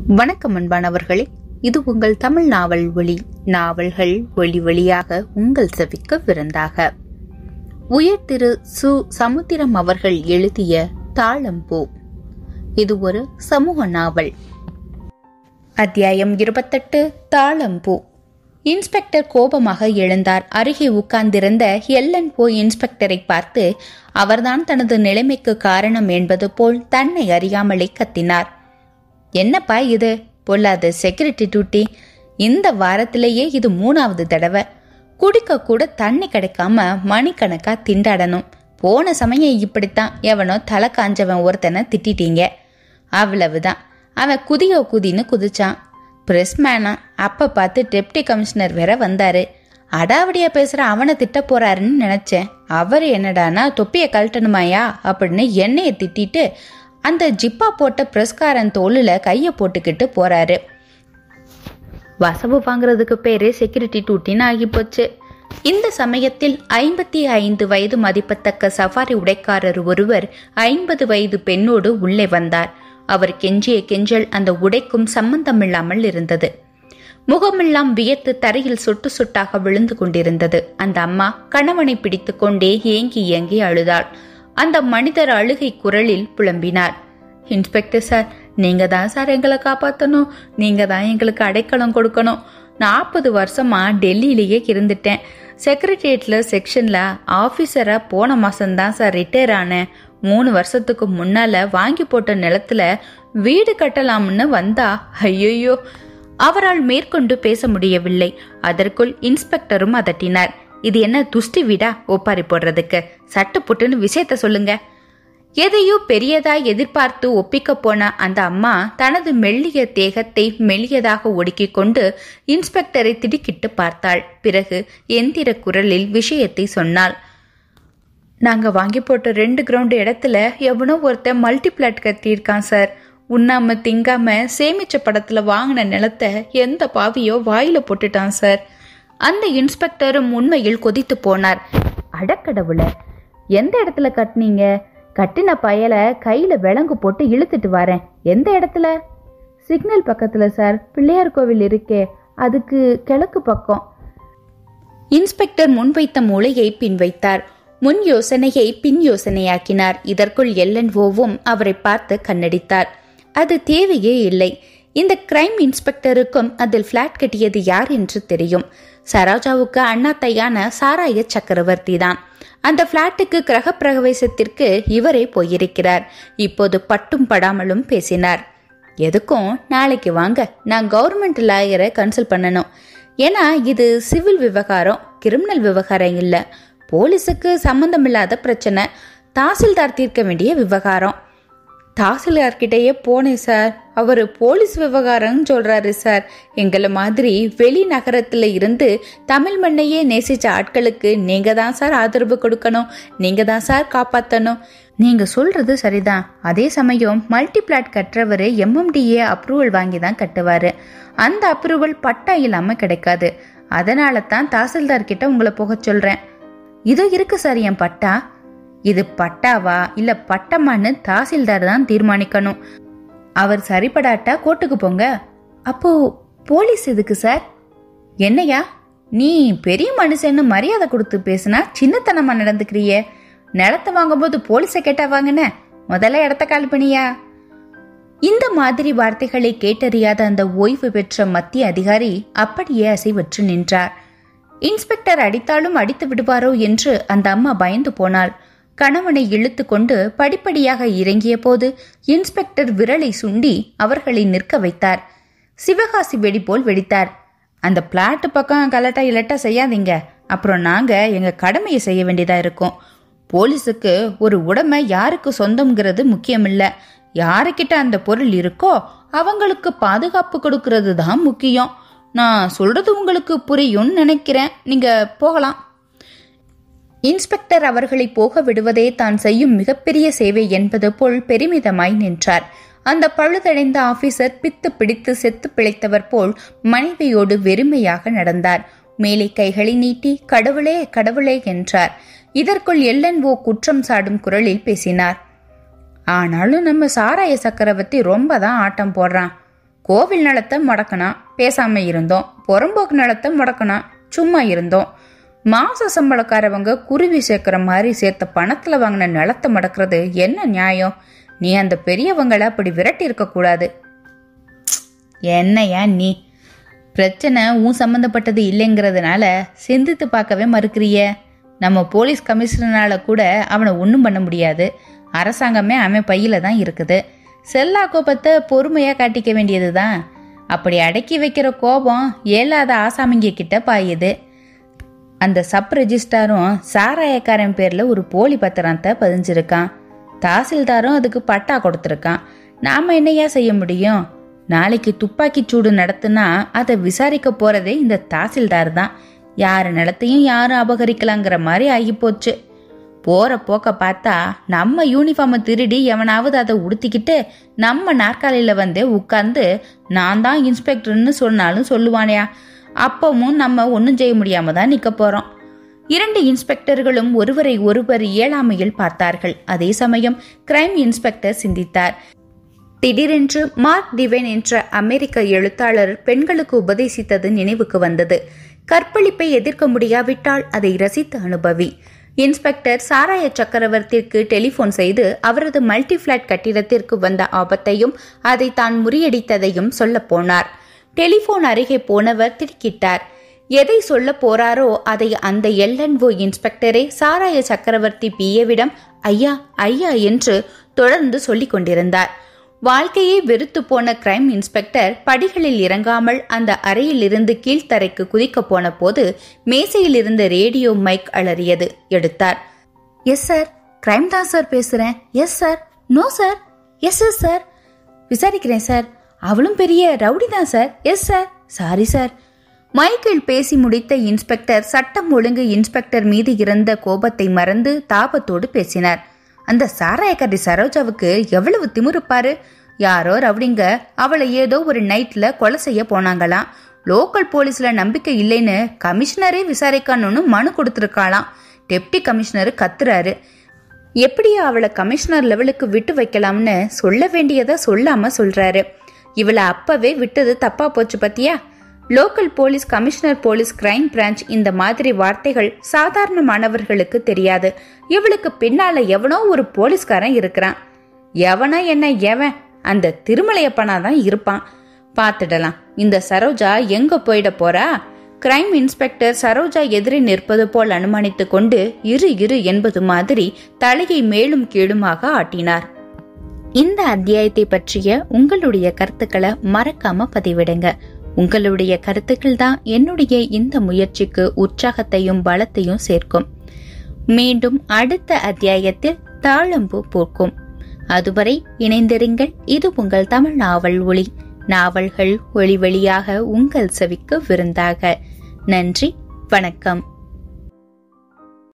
வணக்கம் அன்பானவர்களே இது உங்கள் தமிழ் நாவல் ஒளி நாவல்கள் ஒளி வழியாக உங்கள் செவிக்கு விருந்தாக உயர் திரு சு சமுத்திரம் அவர்கள் எழுதிய தாளம்பூ இது ஒரு சமூக நாவல் அத்தியாயம் இருபத்தெட்டு தாளம்பூ இன்ஸ்பெக்டர் கோபமாக எழுந்தார் அருகே உட்கார்ந்திருந்த எல்லன் போய் இன்ஸ்பெக்டரை பார்த்து அவர்தான் தனது நிலைமைக்கு காரணம் என்பது போல் தன்னை அறியாமலே கத்தினார் என்னப்பா இது பொல்லாத செக்யூரிட்டி டியூட்டி இந்த வாரத்திலேயே இது மூணாவது தடவை குடிக்க கூட தண்ணி கிடைக்காம மணிக்கணக்கா திண்டாடணும் போன சமயம் இப்படித்தான் எவனோ தலை காஞ்சவன் ஒருத்தனை திட்டிட்டீங்க அவ்வளவுதான் அவன் குதியோ குதின்னு குதிச்சான் பிரஸ் மேனா அப்ப பார்த்து டெப்டி கமிஷனர் வேற வந்தாரு அடாவடியா பேசுற அவனை திட்ட போறாருன்னு நினைச்சேன் அவர் என்னடானா தொப்பிய கழட்டணுமாயா அப்படின்னு என்னைய திட்டிட்டு அந்த ஜிப்பா போட்ட பிரஸ்காரன் தோளுல கைய போட்டுக்கிட்டு போறாரு வசவு வாங்குறதுக்கு பேரு செக்யூரிட்டி டூட்டின்னு ஆகி போச்சு இந்த சமயத்தில் ஐம்பத்தி ஐந்து வயது மதிப்பத்தக்க சஃபாரி உடைக்காரர் ஒருவர் ஐம்பது வயது பெண்ணோடு உள்ளே வந்தார் அவர் கெஞ்சிய கெஞ்சல் அந்த உடைக்கும் சம்பந்தமில்லாமல் இருந்தது முகமெல்லாம் வியர்த்து தரையில் சொட்டு சொட்டாக விழுந்து கொண்டிருந்தது அந்த அம்மா கணவனை பிடித்து கொண்டே ஏங்கி ஏங்கி அழுதாள் அந்த மனிதர் அழுகை குரலில் புலம்பினார் இன்ஸ்பெக்டர் சார் நீங்க தான் சார் எங்களை காப்பாத்தணும் நீங்க தான் எங்களுக்கு அடைக்கலம் கொடுக்கணும் நாற்பது வருஷமா டெல்லியிலேயே இருந்துட்டேன் செக்ரட்டரியேட்ல செக்ஷன்ல ஆபீசரா போன மாசம்தான் சார் ரிட்டையர் ஆனேன் மூணு வருஷத்துக்கு முன்னால வாங்கி போட்ட நிலத்துல வீடு கட்டலாம்னு வந்தா ஐயோ அவரால் மேற்கொண்டு பேச முடியவில்லை அதற்குள் இன்ஸ்பெக்டரும் அதட்டினார் இது என்ன துஷ்டி வீடா ஒப்பாரி போடுறதுக்கு சட்டு புட்டுன்னு விஷயத்த சொல்லுங்க எதையோ பெரியதாய் எதிர்பார்த்து ஒப்பிக்க போன அந்த அம்மா தனது மெல்லிய தேகத்தை மெல்லியதாக ஒடுக்கிக் கொண்டு இன்ஸ்பெக்டரை திடுக்கிட்டு பார்த்தாள் பிறகு எந்திர குரலில் விஷயத்தை சொன்னாள் நாங்க வாங்கி போட்ட ரெண்டு கிரவுண்ட் இடத்துல எவனோ ஒருத்தன் மல்டி பிளாட் கட்டியிருக்கான் சார் உண்ணாம திங்காம சேமிச்ச படத்துல வாங்கின நிலத்தை எந்த பாவியோ வாயில போட்டுட்டான் சார் அந்த இன்ஸ்பெக்டரும் உண்மையில் கொதித்து போனார் அடக்கடவுள எந்த இடத்துல கட்டினீங்க கட்டின பயலை கையில விலங்கு போட்டு இழுத்துட்டு வரேன் எந்த இடத்துல சிக்னல் பக்கத்துல சார் பிள்ளையார் கோவில் இருக்கே அதுக்கு கிழக்கு பக்கம் இன்ஸ்பெக்டர் முன்வைத்த மூளையை பின் வைத்தார் முன் யோசனையை பின் யோசனையாக்கினார் இதற்குள் எல்லன் ஓவும் அவரை பார்த்து கண்ணடித்தார் அது தேவையே இல்லை இந்த கிரைம் இன்ஸ்பெக்டருக்கும் அதில் பிளாட் கட்டியது யார் என்று தெரியும் சரோஜாவுக்கு அண்ணாத்தையான சாராய சக்கரவர்த்தி தான் அந்த பிளாட்டுக்கு கிரக பிரவேசத்திற்கு இவரே போயிருக்கிறார் இப்போது பட்டும் படாமலும் பேசினார் எதுக்கும் நாளைக்கு வாங்க நான் கவர்மெண்ட் லாயரை கன்சல்ட் பண்ணணும் ஏன்னா இது சிவில் விவகாரம் கிரிமினல் விவகாரம் இல்லை போலீஸுக்கு சம்பந்தமில்லாத பிரச்சனை தாசில்தார் தீர்க்க வேண்டிய விவகாரம் தாசில்தார்கிட்டயே போனேன் சார் அவர் போலீஸ் விவகாரம்னு சொல்றாரு சார் எங்களை மாதிரி வெளி நகரத்துல இருந்து தமிழ் மண்ணையே நேசிச்ச ஆட்களுக்கு நீங்க தான் சார் ஆதரவு கொடுக்கணும் நீங்க தான் சார் காப்பாத்தணும் நீங்க சொல்றது சரிதான் அதே சமயம் மல்டி பிளாட் கட்டுறவர் எம்எம்டிஏ அப்ரூவல் வாங்கி தான் கட்டுவாரு அந்த அப்ரூவல் பட்டா இல்லாம கிடைக்காது அதனால தான் தாசில்தார் கிட்ட உங்களை போக சொல்றேன் இதோ இருக்கு சார் என் பட்டா இது பட்டாவா இல்ல பட்டமான்னு தாசில்தார் தான் தீர்மானிக்கணும் அவர் சரிப்படாட்டா கோர்ட்டுக்கு போங்க அப்போ போலீஸ் எதுக்கு சார் என்னையா நீ பெரிய மனுஷன்னு மரியாதை கொடுத்து பேசுனா சின்னத்தனமா நடந்துக்கிறியே நிலத்தை வாங்கும்போது போலீஸை கேட்டா வாங்கின முதல்ல இடத்த கால் பண்ணியா இந்த மாதிரி வார்த்தைகளை கேட்டறியாத அந்த ஓய்வு பெற்ற மத்திய அதிகாரி அப்படியே அசைவற்று நின்றார் இன்ஸ்பெக்டர் அடித்தாலும் அடித்து விடுவாரோ என்று அந்த அம்மா பயந்து போனாள் கணவனை இழுத்து கொண்டு படிப்படியாக இறங்கிய போது இன்ஸ்பெக்டர் விரலை சுண்டி அவர்களை நிற்க வைத்தார் சிவகாசி வெடி போல் வெடித்தார் அந்த பிளாட்டு பக்கம் கலட்டா இலட்டா செய்யாதீங்க அப்புறம் நாங்க எங்க கடமையை செய்ய வேண்டியதா இருக்கும் போலீஸுக்கு ஒரு உடமை யாருக்கு சொந்தம்ங்கிறது முக்கியமில்ல யாருக்கிட்ட அந்த பொருள் இருக்கோ அவங்களுக்கு பாதுகாப்பு கொடுக்கறது தான் முக்கியம் நான் சொல்றது உங்களுக்கு புரியும்னு நினைக்கிறேன் நீங்க போகலாம் இன்ஸ்பெக்டர் அவர்களை போக விடுவதே தான் செய்யும் மிகப்பெரிய சேவை என்பது போல் பெருமிதமாய் நின்றார் அந்த பழுதடைந்த ஆபீசர் பித்து பிடித்து செத்து பிழைத்தவர் போல் மனைவியோடு வெறுமையாக நடந்தார் மேலே கைகளை நீட்டி கடவுளே கடவுளே என்றார் இதற்குள் எல்லன் ஓ குற்றம் சாடும் குரலில் பேசினார் ஆனாலும் நம்ம சாராய சக்கரவர்த்தி ரொம்ப தான் ஆட்டம் போடுறான் கோவில் நிலத்தை முடக்கணும் பேசாம இருந்தோம் புறம்போக்கு நிலத்தை முடக்கணும் சும்மா இருந்தோம் மாச சம்பளக்காரவங்க குருவி சேர்க்கிற மாதிரி சேர்த்த பணத்துல வாங்கின நிலத்தை முடக்கிறது என்ன நியாயம் நீ அந்த பெரியவங்களை அப்படி விரட்டி இருக்க கூடாது என்னையா நீ பிரச்சனை உன் சம்மந்தப்பட்டது இல்லைங்கிறதுனால சிந்தித்து பார்க்கவே மறுக்கிறிய நம்ம போலீஸ் கமிஷனரால கூட அவனை ஒன்றும் பண்ண முடியாது அரசாங்கமே அவன் பையில தான் இருக்குது செல்லா கோபத்தை பொறுமையாக காட்டிக்க வேண்டியது தான் அப்படி அடக்கி வைக்கிற கோபம் ஏலாத ஆசாமிங்க கிட்ட பாயுது அந்த சப் ரெஜிஸ்டாரும் சாராயக்காரன் பேர்ல ஒரு போலி பத்திரத்தை பதிஞ்சிருக்கான் தாசில்தாரும் அதுக்கு பட்டா கொடுத்துருக்கான் நாம என்னையா செய்ய முடியும் நாளைக்கு துப்பாக்கி சூடு நடத்துனா அதை விசாரிக்க போறதே இந்த தாசில்தார் தான் யார் நிலத்தையும் யாரும் அபகரிக்கலாங்கிற மாதிரி ஆகிப்போச்சு போற போக்க பார்த்தா நம்ம யூனிஃபார்மை திருடி எவனாவது அதை உடுத்திக்கிட்டு நம்ம நாற்காலியில வந்து உட்கார்ந்து நான் தான் இன்ஸ்பெக்டர்னு சொன்னாலும் சொல்லுவானயா அப்பவும் நம்ம ஒன்றும் செய்ய முடியாம தான் நிக்க போறோம் இரண்டு இன்ஸ்பெக்டர்களும் ஒருவரை ஒருவர் இயலாமையில் பார்த்தார்கள் அதே சமயம் கிரைம் இன்ஸ்பெக்டர் சிந்தித்தார் திடீரென்று மார்க் டிவைன் என்ற அமெரிக்க எழுத்தாளர் பெண்களுக்கு உபதேசித்தது நினைவுக்கு வந்தது கற்பழிப்பை எதிர்க்க முடியாவிட்டால் அதை ரசித்து அனுபவி இன்ஸ்பெக்டர் சாராய சக்கரவர்த்திக்கு டெலிபோன் செய்து அவரது மல்டி பிளாட் கட்டிடத்திற்கு வந்த ஆபத்தையும் அதை தான் முறியடித்ததையும் சொல்ல போனார் டெலிபோன் அருகே போனவர் திடுக்கிட்டார் எதை சொல்ல போறாரோ அதை அந்த எல்என்ஓ இன்ஸ்பெக்டரே சாராய சக்கரவர்த்தி பிஏவிடம் ஐயா ஐயா என்று தொடர்ந்து சொல்லிக் கொண்டிருந்தார் வாழ்க்கையை வெறுத்து போன கிரைம் இன்ஸ்பெக்டர் படிகளில் இறங்காமல் அந்த அறையில் இருந்து கீழ்த்தரைக்கு குதிக்க போன போது மேசையில் இருந்த ரேடியோ மைக் அலறியது எடுத்தார் எஸ் சார் கிரைம் தான் சார் பேசுறேன் yes sir no sir yes yes sir விசாரிக்கிறேன் சார் அவளும் பெரிய ரவுடி தான் sir yes sir sorry sir மைக்கில் பேசி முடித்த இன்ஸ்பெக்டர் சட்டம் ஒழுங்கு இன்ஸ்பெக்டர் மீது இருந்த கோபத்தை மறந்து தாபத்தோடு பேசினார் அந்த சாராயக்காரி சரோஜாவுக்கு எவ்வளவு திமிருப்பாரு யாரோ ரவுடிங்க அவளை ஏதோ ஒரு நைட்ல கொலை செய்ய போனாங்களாம் லோக்கல் போலீஸ்ல நம்பிக்கை இல்லைன்னு கமிஷனரே விசாரிக்கணும்னு மனு கொடுத்துருக்காளாம் டெப்டி கமிஷனர் கத்துறாரு எப்படியா அவளை கமிஷனர் லெவலுக்கு விட்டு வைக்கலாம்னு சொல்ல வேண்டியதை சொல்லாம சொல்றாரு இவளை அப்பவே விட்டது தப்பா போச்சு பத்தியா local police commissioner police crime branch இந்த மாதிரி வார்த்தைகள் சாதாரணமானவர்களுக்கு தெரியாது இவளுக்கு பின்னால எவனோ ஒரு போலீஸ்காரன் இருக்கிறான் எவனா என்ன எவன் அந்த திருமலையப்பனா தான் இருப்பான் பார்த்துடலாம் இந்த சரோஜா எங்க போயிட போறா கிரைம் இன்ஸ்பெக்டர் சரோஜா எதிரே நிற்பது போல் அனுமானித்துக் கொண்டு இரு இரு என்பது மாதிரி தலையை மேலும் கீழுமாக ஆட்டினார் இந்த அத்தியாயத்தை பற்றிய உங்களுடைய கருத்துக்களை மறக்காம பதிவிடுங்க உங்களுடைய கருத்துக்கள் தான் என்னுடைய இந்த முயற்சிக்கு உற்சாகத்தையும் பலத்தையும் சேர்க்கும் மீண்டும் அடுத்த அத்தியாயத்தில் தாழம்பு பூக்கும் அதுவரை இணைந்திருங்கள் இது உங்கள் தமிழ் நாவல் ஒளி நாவல்கள் ஒளி வழியாக உங்கள் செவிக்கு விருந்தாக நன்றி வணக்கம்